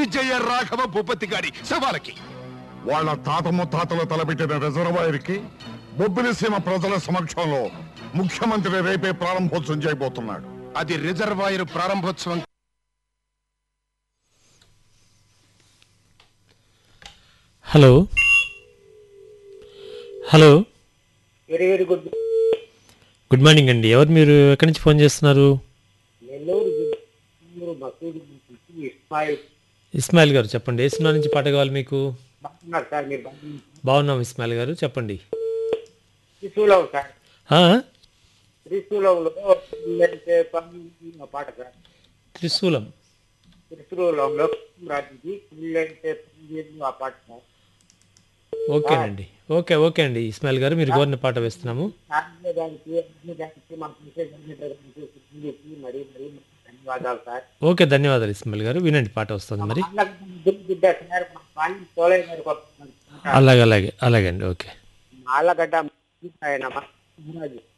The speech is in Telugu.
విజయ రాఘవ భూపతి గారి శవాలకి వాళ్ళ తాత ముత్తాతలు తలపెట్టిన రిజర్వాయర్ కి బొబ్బిలి సీమ ప్రజల సమక్షంలో ముఖ్యమంత్రి రేపే ప్రారంభోత్సవం చేయబోతున్నాడు అది రిజర్వాయర్ ప్రారంభోత్సవం hello hello very very good good morning అండి ఎవరు మీరు ఎక్కడి నుంచి ఫోన్ చేస్తున్నారు నెల్లూరు జిల్లా నెల్లూరు మసూది నుంచి ఇస్మాయిల్ ఇస్మాయిల్ గారు చెప్పండి ఏ సినిమా నుంచి పాట కావాలి మీకు బాగున్నారు సార్ మీరు బాగున్నారు. బాగున్నాం ఇస్మాయిల్ గారు చెప్పండి త్రిశూలం సార్ ఆ? త్రిశూలంలో పిల్లలైతే పని ఆ పాట సార్ త్రిశూలం త్రిశూలంలో రాజుకి పిల్లలైతే పని ఆ పాట సార్ ఓకేనండి ఓకే ఓకే అండి ఇస్మాయిల్ గారు మీరు కోరిన పాట వేస్తున్నాము ఆత్మీయ దానికి ఆత్మీయ దానికి మన విశేషానికి మరీ మరీ ధన్యవాదాలు సార్ ఓకే ధన్యవాదాలు ఇస్మాయిల్ గారు వినండి పాట వస్తుంది మరి ఆళ్ళగడ్డ ముద్దుల బిడ్డ సార్ మన పాలి తోలే గారికి వస్తున్నారు. అలాగే అలాగే అలాగే అండి ఓకే ఆళ్ళగడ్డ ఆయన మహారాజు